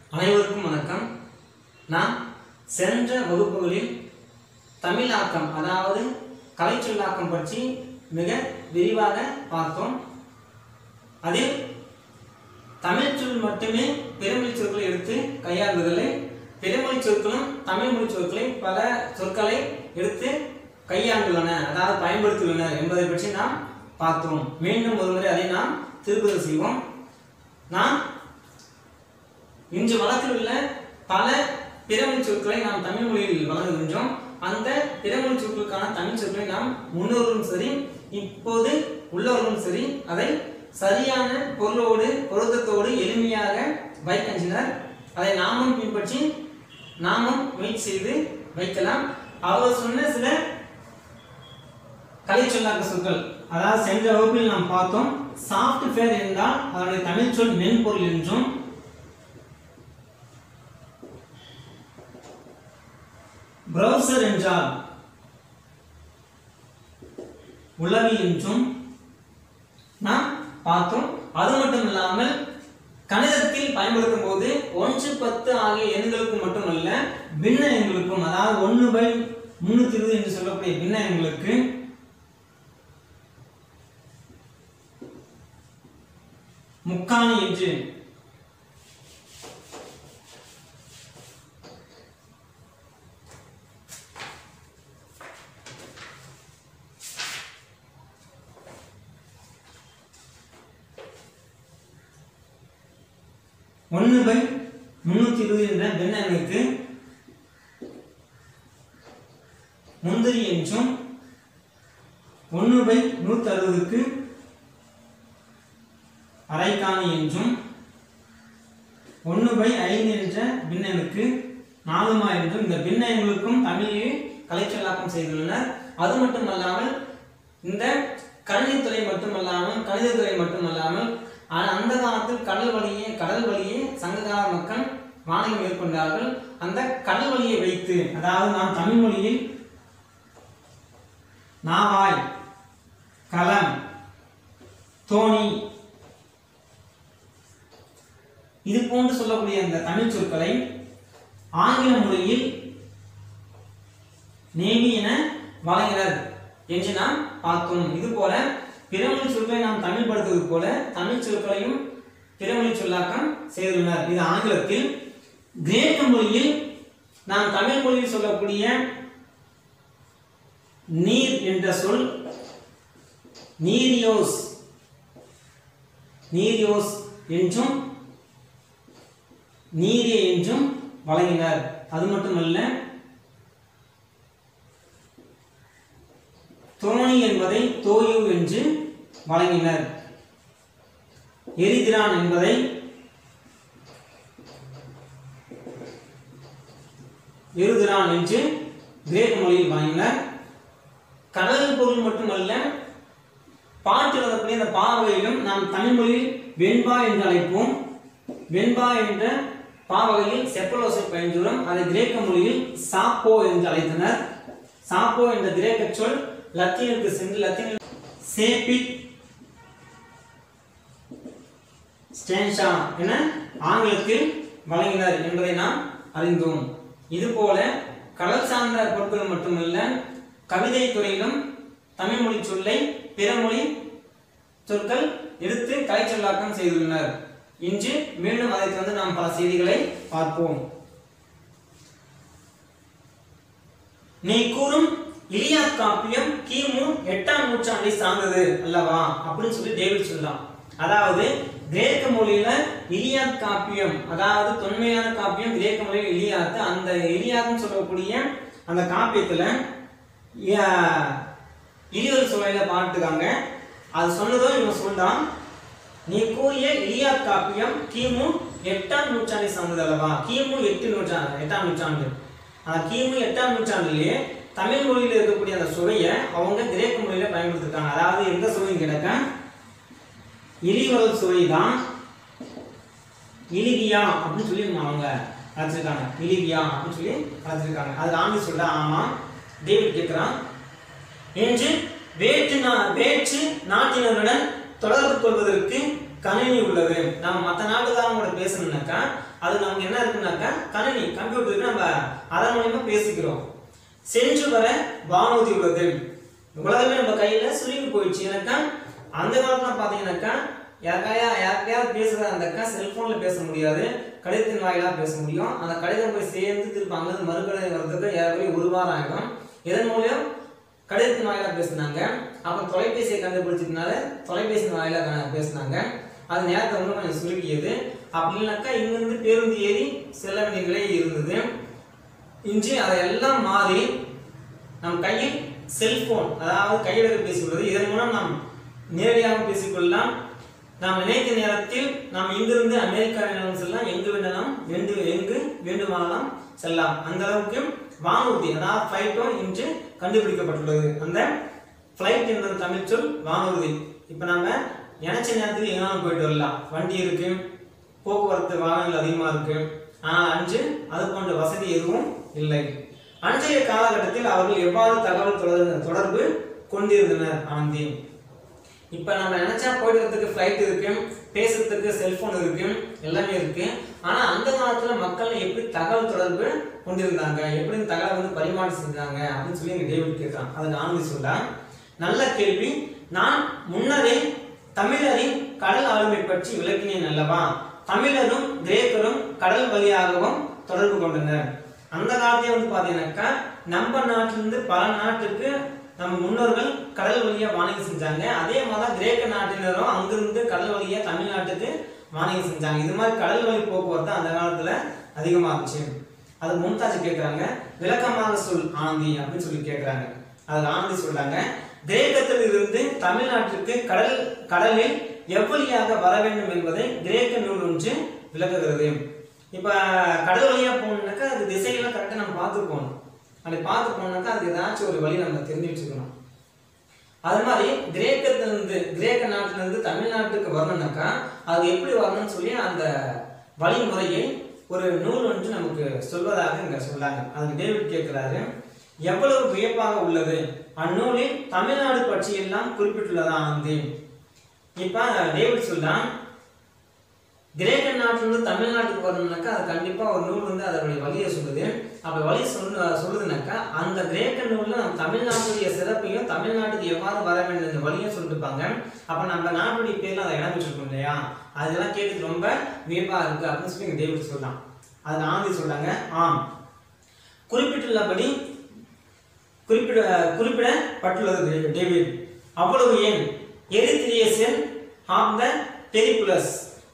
அனைவருக்கும் வணக்கம் நான் சென்ற வகுப்புகளில் தமிழாக்கம் அதாவது கலைச்சொல்லாக்கம் பற்றி மிக விரிவாக பார்த்தோம் அதில் தமிழ் சொல் மட்டுமே பிறமொழி சொற்களை எடுத்து கையாளுவதில்லை பிறமொழி சொற்களும் தமிழ் மொழி சொற்களை பல சொற்களை எடுத்து கையாண்டுள்ளன அதாவது பயன்படுத்தியுள்ளன என்பதை பற்றி நாம் பார்த்தோம் மீண்டும் ஒருமுறை அதை நாம் திருப்புதல் செய்வோம் நாம் இன்று வழக்கில் உள்ள பல பிறமொழி சொற்களை நாம் தமிழ் மொழியில் வழங்குகின்றோம் அந்த பிறமொழி சொற்களுக்கான தமிழ் சொற்களை நாம் முன்னோர்களும் சரி இப்போது உள்ளவர்களும் சரி அதை சரியான பொருளோடு பொருத்தத்தோடு எளிமையாக வைக்கின்றனர் அதை நாமும் பின்பற்றி நாமும் முயற்சி செய்து வைக்கலாம் அவர் சொன்ன சில கலை சொல்லாக்க சொற்கள் அதாவது சென்ற வகுப்பில் நாம் பார்த்தோம் சாஃப்ட்வேர் என்றால் அதனுடைய தமிழ் சொல் மென்பொருள் என்றும் பிரவுசர் என்றால் உளவி என்றும் நாம் பார்த்தோம் அது மட்டும் இல்லாமல் கணிதத்தில் பயன்படுத்தும் போது ஒன்று பத்து ஆகிய எண்களுக்கு மட்டுமல்ல பின்ன எண்களுக்கும் அதாவது ஒன்று பை முன்னூத்தி இருபது என்று சொல்லக்கூடிய பின்ன எண்களுக்கு முக்காணி என்று ஒன்று பை முன்னூத்தி இருபது என்ற பின்னனுக்கு முந்திரி என்றும் ஒன்று பை நூத்தி அறுபதுக்கு அரைக்காணி என்றும் ஒன்று பை ஐந்து என்ற பின்னனுக்கு நாலுமா என்றும் இந்த பின்ன எண்களுக்கும் தமிழில் கலைச்சொல்லாக்கம் செய்துள்ளனர் அது மட்டுமல்லாமல் இந்த கணினித்துறை மட்டுமல்லாமல் கணிதத்துறை மட்டுமல்லாமல் ஆனால் அந்த காலத்தில் கடல் வழியே கடல் வழியே சங்ககால மக்கள் வாணிகம் மேற்கொண்டார்கள் அந்த கடல் வழியை வைத்து அதாவது நாம் தமிழ் மொழியில் நாவாய் களம் தோணி இது போன்று சொல்லக்கூடிய அந்த தமிழ் சொற்களை ஆங்கில மொழியில் நேமி என வழங்கினர் என்று நாம் பார்த்தோம் இது போல பிறமொழி சொற்களை நாம் தமிழ் படுத்துவது போல தமிழ் சொற்களையும் பிறமொழி சொல்லாக்கம் செய்துள்ளனர் இது ஆங்கிலத்தில் கிரேக்க மொழியில் நாம் தமிழ் மொழியில் சொல்லக்கூடிய நீர் என்ற சொல் நீரியோஸ் நீரியோஸ் என்றும் நீரே என்றும் வழங்கினர் அது மட்டுமல்ல தோணி என்பதை தோயு என்று வழங்கினர் எரிதிரான் என்பதை எருதிரான் என்று கிரேக்க மொழியில் வழங்கினர் கடல் பொருள் மட்டுமல்ல பாட்டு எழுதக்கூடிய அந்த பாவகையிலும் நாம் தமிழ் மொழியில் வெண்பா என்று அழைப்போம் வெண்பா என்ற பாவகையில் செப்பலோசை பயன்படுத்தும் அதை கிரேக்க மொழியில் சாப்போ என்று அழைத்தனர் சாப்போ என்ற கிரேக்க சொல் லத்தீனுக்கு சென்று லத்தீனில் சேபிட் ஸ்டேன்ஷா என ஆங்கிலத்தில் வழங்கினர் என்பதை நாம் அறிந்தோம் இதுபோல கடல் சார்ந்த பொருட்கள் மட்டுமல்ல கவிதை துறையிலும் தமிழ் மொழி சொல்லை பிற மொழி சொற்கள் எடுத்து கலைச்சொல்லாக்கம் செய்துள்ளனர் இன்று மீண்டும் அதை வந்து நாம் பல செய்திகளை பார்ப்போம் நீ கூறும் இலியாத் காப்பியம் கிமு எட்டாம் நூற்றாண்டை சார்ந்தது அல்லவா அப்படின்னு சொல்லி டேவிட் சொல்லலாம் அதாவது கிரேக்க மொழியில இலியாத் காப்பியம் அதாவது தொன்மையான காப்பியம் கிரேக்க மொழியில் இலியாத்து அந்த இலியாத்துன்னு சொல்லக்கூடிய அந்த காப்பியத்துல இலிவல் சுவையில பாட்டுக்காங்க அது சொன்னதும் இவன் சொல்றான் நீ கூறிய இலியாத் காப்பியம் கிமு எட்டாம் நூற்றாண்டை சார்ந்தது அல்லவா கிமு எட்டு நூற்றாண்டு எட்டாம் நூற்றாண்டு அந்த கிமு எட்டாம் நூற்றாண்டுலயே தமிழ் மொழியில் இருக்கக்கூடிய அந்த சுவையை அவங்க கிரேக்க மொழியில பயன்படுத்திருக்காங்க அதாவது எந்த சுவையும் கிடக்க இலிவல் சுவை தான் இலிவியா அப்படின்னு சொல்லி அவங்க அழைச்சிருக்காங்க இலிவியா அப்படின்னு சொல்லி அழைச்சிருக்காங்க அது ஆண்டி சொல்ல ஆமா டேவிட் கேட்கிறான் என்று வேற்று நா வேற்று நாட்டினருடன் தொடர்பு கொள்வதற்கு கணினி உள்ளது நம்ம மற்ற நாட்டுக்காரங்களோட பேசணும்னாக்கா அது நமக்கு என்ன இருக்குனாக்கா கணினி கம்ப்யூட்டர் இருக்கு நம்ம அதன் மூலியமா பேசிக்கிறோம் சென்று வர வானூர்தி உள்ளது உலகமே நம்ம கையில சுருங்கி போயிடுச்சு எனக்கா அந்த காலத்துல பாத்தீங்கன்னாக்கா யாருக்கையா யாருக்கையாவது பேசுறதா இருந்தாக்கா செல்போன்ல பேச முடியாது கடிதத்தின் வாயிலா பேச முடியும் அந்த கடிதம் போய் சேர்ந்து திருப்பி அங்கிருந்து மறுகடிதம் வர்றதுக்கு ஏறக்குறைய ஒரு வாரம் ஆகிடும் இதன் மூலியம் கடிதத்தின் வாயிலா பேசினாங்க அப்புறம் தொலைபேசியை கண்டுபிடிச்சதுனால தொலைபேசி வாயிலா க- பேசினாங்க அது நேரத்தை வந்து கொஞ்சம் சுருக்கியது அப்படி இல்லைனாக்கா இங்கிருந்து பேருந்து ஏறி செல்ல வேண்டிய நிலை இருந்தது இன்று அதையெல்லாம் மாறி நம் கையில் செல்போன் அதாவது கையடக்க பேசிக்கொள்வது இதன் மூலம் நாம் நேரடியாக பேசிக்கொள்ளலாம் நாம் நினைத்த நேரத்தில் நாம் இங்கிருந்து அமெரிக்கா வேணாலும் செல்லலாம் எங்கு வேண்டாலும் வேண்டு எங்கு வேண்டுமானாலும் செல்லலாம் அந்த அளவுக்கு வானூர்தி அதாவது ஃப்ளைட்டும் இன்று கண்டுபிடிக்கப்பட்டுள்ளது அந்த ஃப்ளைட் என்ற தமிழ் சொல் வானூர்தி இப்போ நம்ம நினைச்ச நேரத்துக்கு எங்கேனாலும் போயிட்டு வரலாம் வண்டி இருக்கு போக்குவரத்து வாகனங்கள் அதிகமாக இருக்கு ஆனால் அன்று அது போன்ற வசதி எதுவும் இல்லை அன்றைய காலகட்டத்தில் அவர்கள் எவ்வாறு தகவல் தொடர் தொடர்பு கொண்டிருந்தனர் ஆனந்தி இப்போ நம்ம நினைச்சா போயிட்டு வரதுக்கு ஃப்ளைட் இருக்கு பேசுறதுக்கு செல்போன் இருக்கு எல்லாமே இருக்கு ஆனா அந்த காலத்துல மக்கள் எப்படி தகவல் தொடர்பு கொண்டிருந்தாங்க எப்படி இந்த தகவல் வந்து பரிமாற்றம் செஞ்சாங்க அப்படின்னு சொல்லி இங்க டேவிட் கேட்கிறான் அதுக்கு ஆனந்தி சொல்றா நல்ல கேள்வி நான் முன்னரே தமிழரின் கடல் ஆளுமை பற்றி விளக்கினேன் அல்லவா தமிழரும் கிரேக்கரும் கடல் வழியாகவும் தொடர்பு கொண்டனர் அந்த காலத்தையே வந்து பாத்தீங்கன்னாக்கா நம்ம நாட்டிலிருந்து பல நாட்டுக்கு நம்ம முன்னோர்கள் கடல் வழியா வாணிகம் செஞ்சாங்க அதே மாதிரி தான் கிரேக்க நாட்டினரும் அங்கிருந்து கடல் வழியா தமிழ்நாட்டுக்கு வாணிகம் செஞ்சாங்க இது மாதிரி கடல் வழி போக்குவரத்து அந்த காலத்துல அதிகமா இருந்துச்சு அது மும்தாஜ் கேட்குறாங்க விளக்கமாக சொல் ஆனந்தி அப்படின்னு சொல்லி கேட்குறாங்க அதுக்கு ஆனந்தி சொல்றாங்க கிரேக்கத்தில் இருந்து தமிழ்நாட்டிற்கு கடல் கடலில் எவ்வழியாக வர வேண்டும் என்பதை கிரேக்க நூல் ஒன்று விளக்குகிறது இப்போ கடல் வழியா போகணுன்னாக்கா அது திசையெல்லாம் கரெக்டாக நம்ம பார்த்து போகணும் அப்படி பார்த்து போனோம்னாக்கா அதுக்கு ஏதாச்சும் ஒரு வழி நம்ம தெரிஞ்சு வச்சுக்கணும் அது மாதிரி கிரேக்கத்திலிருந்து கிரேக்க நாட்டிலிருந்து தமிழ்நாட்டுக்கு வரணும்னாக்கா அது எப்படி வரணும்னு சொல்லி அந்த வழிமுறையை ஒரு நூல் ஒன்று நமக்கு சொல்வதாக இங்க சொல்லாங்க அதுக்கு டேவிட் கேட்கிறாரு எவ்வளவு வியப்பாக உள்ளது அந்நூலில் தமிழ்நாடு பற்றி எல்லாம் குறிப்பிட்டுள்ளதா ஆனந்தி இப்ப டேவிட் சொல்லாம் கிரேக்க நாட்டிலிருந்து தமிழ்நாட்டுக்கு வரணும்னாக்கா அது கண்டிப்பா ஒரு நூல் வந்து அதனுடைய வழியை சொல்லுது அப்படி வழி சொல்லு சொல்லுதுனாக்கா அந்த கிரேக்க நூல்ல நம்ம தமிழ்நாட்டுடைய சிறப்பையும் தமிழ்நாட்டுக்கு எவ்வாறு வர வேண்டும் இந்த வழியும் சொல்லிருப்பாங்க அப்ப நம்ம நாட்டுடைய பேர்ல அதை இடம் பெற்றிருக்கோம் இல்லையா அதெல்லாம் கேட்டு ரொம்ப வியப்பா இருக்கு அப்படின்னு சொல்லி இங்க டேவிட் சொல்லலாம் அது ஆனந்தி சொல்றாங்க ஆம் குறிப்பிட்டுள்ளபடி குறிப்பிட குறிப்பிடப்பட்டுள்ளது டேவிட் அவ்வளவு ஏன் Erythraean of the Periplus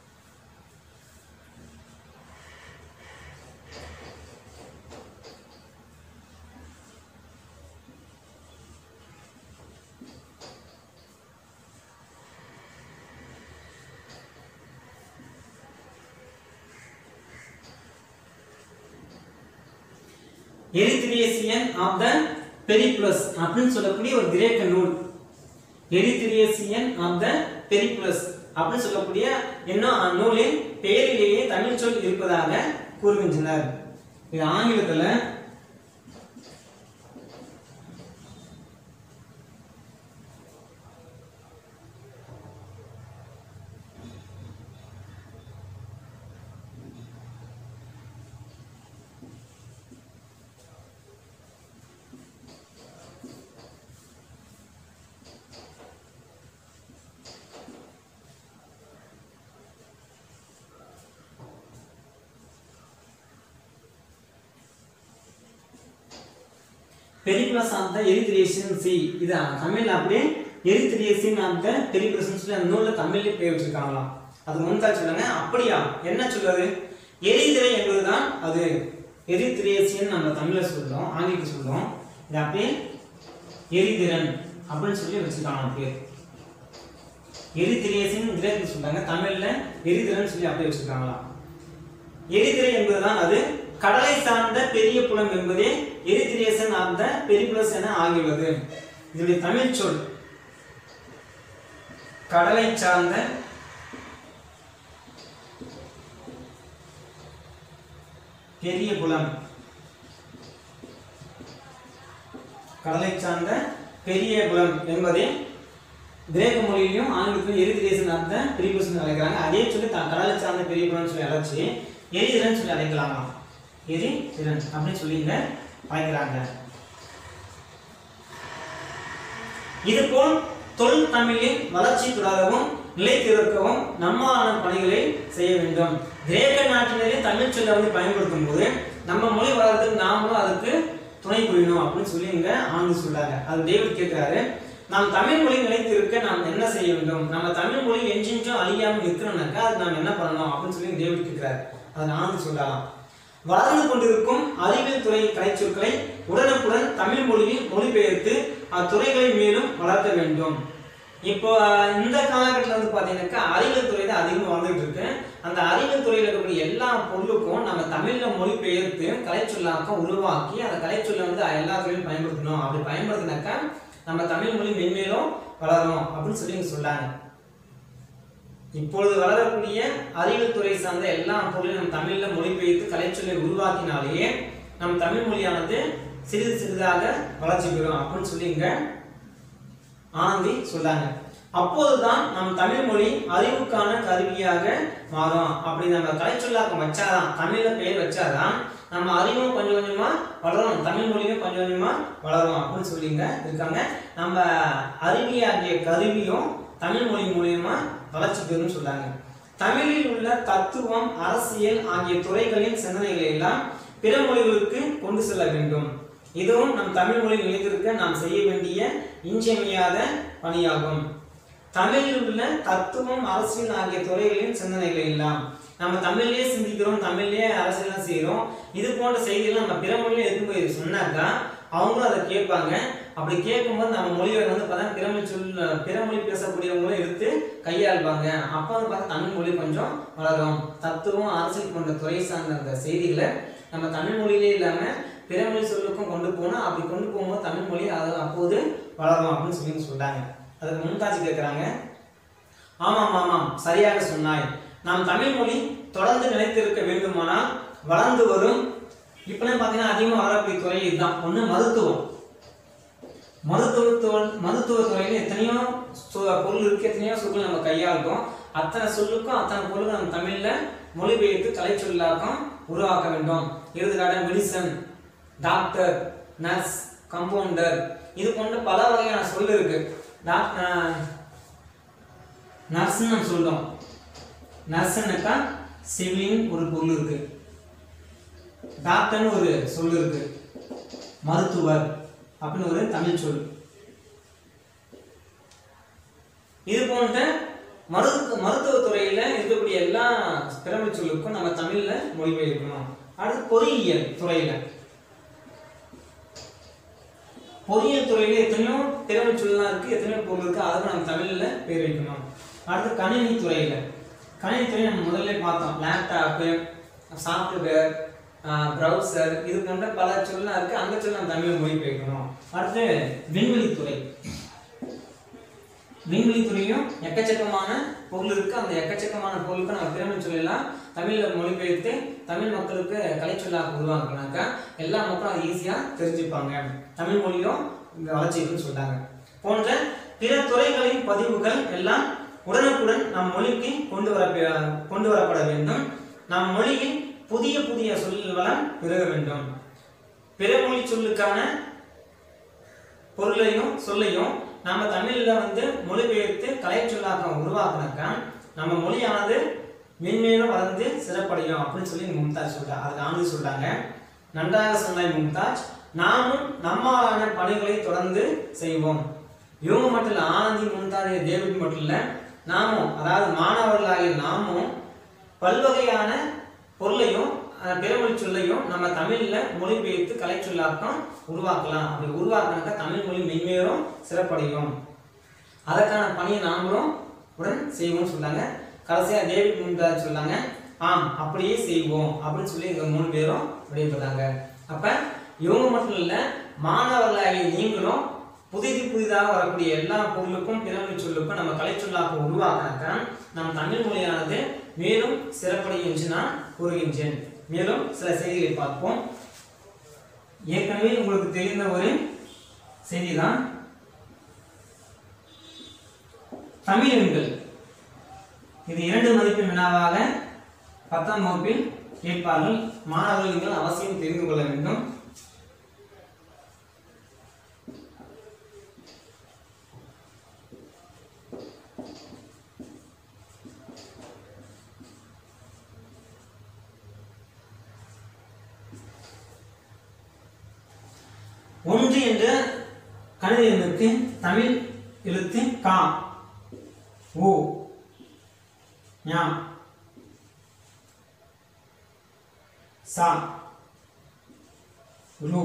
Erythraean of the Periplus அப்படின்னு சொல்லக்கூடிய ஒரு கிரேக்க நூல் எரித்ரியேசியன் ஆஃப் த பெரிப்ளஸ் அப்படின்னு சொல்லக்கூடிய இன்னும் அந்நூலின் பெயரிலேயே தமிழ் சொல் இருப்பதாக கூறுகின்றனர் இது ஆங்கிலத்துல Periplus of the Erythraean sea இது தமிழ்ல அப்படியே எரித்ரியேசியன் ஆஃப் த பெரிப்ளஸ் சொல்லி அந்த நூல்ல தமிழ்ல பேர் வச்சிருக்காங்களாம் அது முன்தால் சொல்லுங்க அப்படியா என்ன சொல்லுது எரிதிரை என்பதுதான் அது எரித்ரியேசியன் நம்ம தமிழ்ல சொல்றோம் ஆங்கிலத்தில் சொல்றோம் இது அப்படியே எரிதிரன் அப்படின்னு சொல்லி வச்சிருக்காங்க பேர் எரித்திரியேசின் கிரேக்கில் சொல்றாங்க தமிழ்ல எரிதிரன் சொல்லி அப்படியே வச்சிருக்காங்களாம் எரிதிரை என்பதுதான் அது கடலை சார்ந்த பெரிய புலம் என்பதே எரித்திரியேசன் ஆஃப் த பெரிபுலஸ் என ஆகியுள்ளது இதனுடைய தமிழ் சொல் கடலை சார்ந்த பெரிய புலம் கடலை சார்ந்த பெரிய புலம் என்பதே கிரேக்க மொழியிலையும் ஆங்கிலத்திலும் எரிதிரேசன் அந்த பிரிபுசன் அழைக்கிறாங்க அதே சொல்லி த கடலை சார்ந்த பிரிபுரன் சொல்லி அழைச்சி எரிதிரன் சொல்லி அழைக்கலாமா எரிதிரன் அப்படின்னு சொல்லி இங்க அழைக்கிறாங்க இதுபோல் தொல் தமிழின் வளர்ச்சி தொடரவும் நிலைத்திருக்கவும் நம்மாலான பணிகளை செய்ய வேண்டும் கிரேக்க நாட்டினரே தமிழ் சொல்லை வந்து பயன்படுத்தும் போது நம்ம மொழி வளர்றதுக்கு நாமளும் அதுக்கு துணை புரியணும் அப்படின்னு சொல்லி இங்க ஆனந்த் சொல்றாங்க அது டேவிட் கேட்கிறாரு நாம் தமிழ் மொழி நிலைத்திருக்க நாம் என்ன செய்ய வேண்டும் நம்ம தமிழ் மொழி எஞ்சென்றும் அழியாமல் இருக்கணும்னாக்கா அது நாம் என்ன பண்ணணும் அப்படின்னு சொல்லி டேவிட் கேட்கிறாரு அதை ஆனந்த் சொல்லலாம் வளர்ந்து கொண்டிருக்கும் அறிவியல் துறை கலைச்சொற்களை உடனுக்குடன் தமிழ் மொழியில் மொழிபெயர்த்து அத்துறைகளை மேலும் வளர்க்க வேண்டும் இப்போ அஹ், இந்த காலகட்டத்தில் வந்து பார்த்தீங்கன்னாக்கா அறிவியல் துறை தான் அதிகமாக வளர்ந்துட்டு இருக்கு அந்த அறிவியல் துறையில் இருக்கக்கூடிய எல்லா பொருளுக்கும் நம்ம தமிழில் மொழிபெயர்த்து கலைச்சொல்லாக்கம் உருவாக்கி அந்த கலைச்சொல்லை வந்து எல்லா துறையிலும் பயன்படுத்தணும் அப்படி பயன்படுத்தினாக்கா நம்ம தமிழ் மொழி மென்மேலும் வளரும் அப்படின்னு சொல்லி இங்க சொல்லாங்க இப்பொழுது வளரக்கூடிய அறிவியல் துறை சார்ந்த எல்லா பொருளையும் நம் தமிழ்ல மொழிபெயர்த்து கலைச்சொல்லை உருவாக்கினாலேயே நம் தமிழ் மொழியானது சிறிது சிறிதாக வளர்ச்சி பெறும் அப்படின்னு சொல்லி இங்க ஆனந்தி சொல்றாங்க அப்போதுதான் நம் தமிழ் மொழி அறிவுக்கான கருவியாக மாறும் அப்படி நம்ம கலைச்சொல்லாக்கம் வச்சாதான் தமிழ்ல பெயர் வச்சாதான் நம்ம அறிவும் கொஞ்சம் கொஞ்சமா வளரும் தமிழ் மொழியும் கொஞ்சம் கொஞ்சமா வளரும் அப்படின்னு சொல்லிங்க இருக்காங்க நம்ம அறிவியாகிய கருவியும் தமிழ் மொழி மூலியமா வளர்ச்சி பெறும் சொல்றாங்க தமிழில் உள்ள தத்துவம் அரசியல் ஆகிய துறைகளின் சிந்தனைகளை எல்லாம் பிற மொழிகளுக்கு கொண்டு செல்ல வேண்டும் இதுவும் நம் தமிழ் மொழி நிலைத்திருக்க நாம் செய்ய வேண்டிய இன்றியமையாத பணியாகும் தமிழில் உள்ள தத்துவம் அரசியல் ஆகிய துறைகளின் சிந்தனைகள் எல்லாம் நம்ம தமிழ்லயே சிந்திக்கிறோம் தமிழ்லயே அரசியல் செய்கிறோம் இது போன்ற செய்திகள் நம்ம பிற மொழியில எடுத்து போய் சொன்னாக்கா அவங்களும் அதை கேட்பாங்க அப்படி கேட்கும்போது நம்ம மொழியை வந்து பார்த்தா பிறமொழி சொல் பிறமொழி பேசக்கூடியவங்களும் எடுத்து கையாள்வாங்க அப்போ வந்து பார்த்தா தமிழ் மொழி கொஞ்சம் வளரும் தத்துவம் அரசியல் போன்ற துறை சார்ந்த அந்த செய்திகளை நம்ம தமிழ் மொழியிலே இல்லாமல் பிறமொழி சொல்லுக்கும் கொண்டு போனால் அப்படி கொண்டு போகும்போது தமிழ் மொழி அது அப்போது வளரும் அப்படின்னு சொல்லி சொல்றாங்க அதுக்கு மும்தாஜ் கேட்குறாங்க ஆமாம் ஆமாம் சரியாக சொன்னாய் நாம் தமிழ் மொழி தொடர்ந்து நிலைத்திருக்க வேண்டுமானால் வளர்ந்து வரும் இப்போலாம் பார்த்தீங்கன்னா அதிகமாக வரக்கூடிய துறை இதுதான் ஒன்று மருத்துவம் மருத்துவ மருத்துவ துறையில் எத்தனையோ சொ- பொருள் இருக்கு எத்தனையோ சொற்கள் நம்ம கையாளுறோம் அத்தனை சொல்லுக்கும் அத்தனை பொருளுக்கும் நம்ம தமிழில் மொழிபெயர்த்து கலை சொல்லாக்கம் உருவாக்க வேண்டும் எடுத்துக்காட்ட மெடிசன் டாக்டர் நர்ஸ் கம்பவுண்டர் இது போன்ற பல வகையான சொல் இருக்கு டாக்டர் நர்ஸ்ன்னு நம்ம சொல்றோம் நர்ஸ்னாக்கா சிவிலின் ஒரு பொருள் இருக்கு டாக்டர்னு ஒரு சொல் இருக்கு மருத்துவர் அப்படின்னு ஒரு தமிழ் சொல் இது போன்ற மருத்துவ மருத்துவத்துறையில இருக்கக்கூடிய எல்லா பிறமொழி சொல்லுக்கும் நம்ம தமிழ்ல மொழிபெயர்க்கணும் அடுத்து பொறியியல் துறையில பொறியியல் துறையில எத்தனையோ பிறமொழி சொல்லலாம் இருக்கு எத்தனையோ பொருள் இருக்கு அதுக்கு நம்ம தமிழ்ல பேர் வைக்கணும் அடுத்து கணினி துறையில கணினி துறை நம்ம முதல்ல பார்த்தோம் லேப்டாப்பு சாஃப்ட்வேர் ப்ரௌசர் இது போன்ற பல சொல்லலாம் இருக்கு அந்த சொல்ல நம்ம தமிழ் மொழிபெயர்க்கணும் அடுத்து விண்வெளித்துறை விண்வெளித்துறையும் எக்கச்சக்கமான பொருள் இருக்கு அந்த எக்கச்சக்கமான பொருளுக்கு நம்ம பிறமொழி சொல்லலாம் தமிழ்ல மொழிபெயர்த்து தமிழ் மக்களுக்கு கலைச்சொல்லாக உருவாக்குனாக்கா எல்லா மக்களும் அதை ஈஸியா தெரிஞ்சுப்பாங்க தமிழ் மொழியும் இந்த வளர்ச்சி இருக்குன்னு சொல்றாங்க போன்ற பிற துறைகளின் பதிவுகள் எல்லாம் உடனுக்குடன் நம் மொழிக்கு கொண்டு வர கொண்டு வரப்பட வேண்டும் நம் மொழியில் புதிய புதிய சொல் வளம் பெருக வேண்டும் பிறமொழி சொல்லுக்கான பொருளையும் சொல்லையும் நம்ம தமிழ்ல வந்து மொழிபெயர்த்து கலைச்சொல்லாக்கம் உருவாக்குனாக்கா நம்ம மொழியானது மென்மேலும் வளர்ந்து சிறப்படையும் அப்படின்னு சொல்லி மும்தாஜ் சொல்றாங்க அதுக்கு ஆனந்தி சொல்றாங்க நன்றாக சொன்னாய் மும்தாஜ் நாமும் நம்மாலான பணிகளை தொடர்ந்து செய்வோம் இவங்க மட்டும் இல்ல ஆனந்தி மும்தாஜ் தேவிட் மட்டும் இல்ல நாமும் அதாவது மாணவர்களாகிய நாமும் பல்வகையான பொருளையும் அஹ், பிறமொழி சொல்லையும் நம்ம தமிழ்ல மொழிபெயர்த்து கலைச்சொல்லாக்கம் உருவாக்கலாம் அப்படி உருவாக்கினாக்கா தமிழ் மொழி மென்மேலும் சிறப்படையும் அதற்கான பணியை நாமளும் உடன் செய்வோம்னு சொன்னாங்க கடைசியா டேவிட் மும்தாஜ் சொன்னாங்க ஆம் அப்படியே செய்வோம் அப்படின்னு சொல்லி இவங்க மூணு பேரும் விடைபெறாங்க அப்ப இவங்க மட்டும் இல்ல மாணவர்களாகிய நீங்களும் புதிது புதிதாக வரக்கூடிய எல்லா பொருளுக்கும் பிறமொழி சொல்லுக்கும் நம்ம கலைச்சொல்லாக்க உருவாக்கினாக்கா நம் தமிழ் மொழியானது மேலும் சிறப்படையும் என்று நான் கூறுகின்றேன் மேலும் சில செய்திகளை பார்ப்போம் ஏற்கனவே உங்களுக்கு தெரிந்த ஒரு செய்தி தான் தமிழ் எண்கள் இது இரண்டு மதிப்பெண் வினாவாக பத்தாம் வகுப்பில் கேட்பார்கள் மாணவர்கள் நீங்கள் அவசியம் தெரிந்து கொள்ள வேண்டும் ஒன்று என்ற கணித எண்ணுக்கு தமிழ் எழுத்து கா ஓ ஞா சா ரு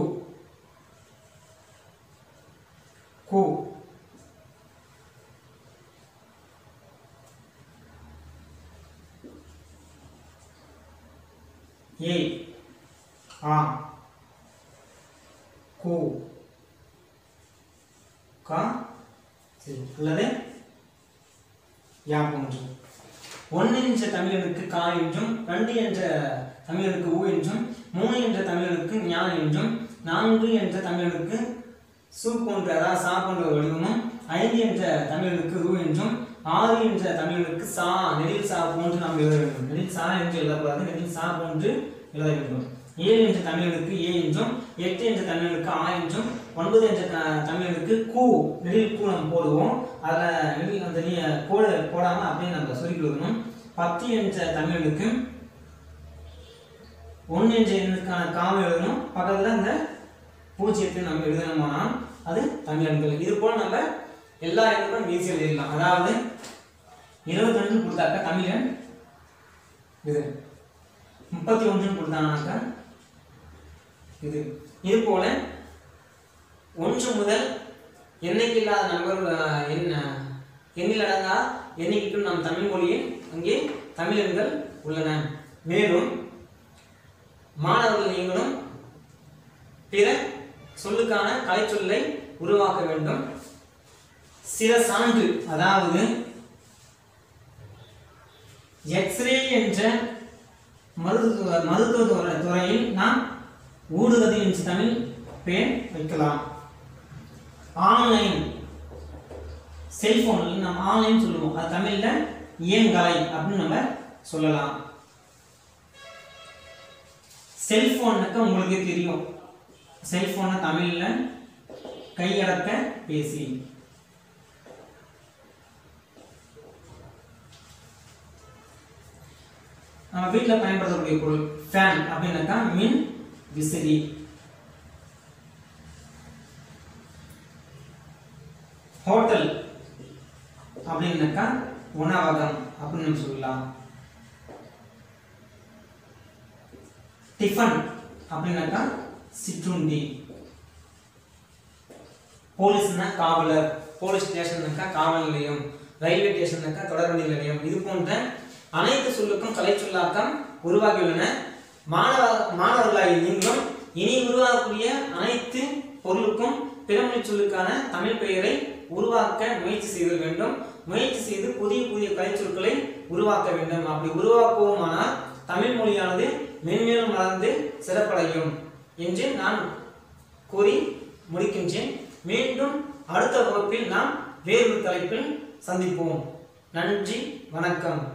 கு ஏ ஆ கு கா சரி அல்லது யா போன்று ஒன்று என்ற தமிழனுக்கு கா என்றும் ரெண்டு என்ற தமிழனுக்கு ஊ என்றும் மூணு என்ற தமிழனுக்கு ஞா என்றும் நான்கு என்ற தமிழனுக்கு சு போன்ற அதாவது சா போன்ற ஒரு வடிவமும் ஐந்து என்ற தமிழனுக்கு ரு என்றும் ஆறு என்ற தமிழனுக்கு சா நெடில் சா போன்று நாம் எழுத வேண்டும் நெடில் சா என்று எழுதக்கூடாது நெடில் சா போன்று எழுத வேண்டும் ஏழு என்ற தமிழனுக்கு ஏ என்றும் எட்டு என்ற தமிழனுக்கு ஆ என்றும் ஒன்பது என்ற த- தமிழனுக்கு கூ நெடில் கூ நம்ம போடுவோம் அதில் நெடில் அந்த நீ கோடு போடாமல் அப்படியே நம்ம சுருக்கி எழுதணும் பத்து என்ற தமிழனுக்கு ஒன்று என்ற எண்ணுக்கான காம எழுதணும் பக்கத்தில் அந்த பூஜ்ஜியத்தை நம்ம எழுதணுமானால் அது தமிழன்கள் இது போல நம்ம எல்லா எண்ணுக்கும் ஈஸியாக எழுதலாம் அதாவது இருபத்தி ரெண்டு கொடுத்தாக்க தமிழன் இது முப்பத்தி ஒன்றுன்னு கொடுத்தாங்கனாக்கா இது இது போல ஒன்று முதல் எண்ணிக்கை இல்லாத நம்பர் அஹ், எண் அஹ், எண்ணில் அடங்கா எண்ணிக்கைக்கும் நம் தமிழ் மொழியில் அங்கே தமிழன்கள் உள்ளன மேலும் மாணவர்கள் நீங்களும் பிற சொல்லுக்கான கலைச்சொல்லை உருவாக்க வேண்டும் சில சான்று அதாவது எக்ஸ்ரே என்ற மருத்துவ மருத்துவ துறை- துறையில் நாம் ஊடுகதி என்று தமிழ் பேர் வைக்கலாம் ஆன்லைன் செல்போனில் நம்ம ஆன்லைன் சொல்லுவோம் அது தமிழ்ல இயங்கலை அப்படின்னு நம்ம சொல்லலாம் செல்போனுக்கு உங்களுக்கு தெரியும் செல்போனை தமிழ்ல கையடக்க பேசி நம்ம வீட்டில் பயன்படுத்தக்கூடிய பொருள் ஃபேன் அப்படின்னாக்கா மின் விசிறி ஹோட்டல் அப்படின்னாக்கா உணவகம் அப்படின்னு நம்ம சொல்லலாம் டிஃபன் அப்படின்னாக்கா சிற்றுண்டி போலீஸ்னா காவலர் போலீஸ் ஸ்டேஷன்னாக்கா காவல் நிலையம் ரயில்வே ஸ்டேஷன்னாக்கா தொடர்வண்டி நிலையம் இது போன்ற அனைத்து சொல்லுக்கும் கலைச்சொல்லாக்கம் உருவாகியுள்ளன மாணவ மாணவர்களாகிய நீங்களும் இனி உருவாகக்கூடிய அனைத்து பொருளுக்கும் பிறமொழி சொல்லுக்கான தமிழ் பெயரை உருவாக்க முயற்சி செய்தல் வேண்டும் முயற்சி செய்து புதிய புதிய கலைச்சொற்களை உருவாக்க வேண்டும் அப்படி உருவாக்குவோமானால் தமிழ் மொழியானது மென்மேலும் வளர்ந்து சிறப்படையும் என்று நான் கூறி முடிக்கின்றேன் மீண்டும் அடுத்த வகுப்பில் நாம் வேறொரு தலைப்பில் சந்திப்போம் நன்றி வணக்கம்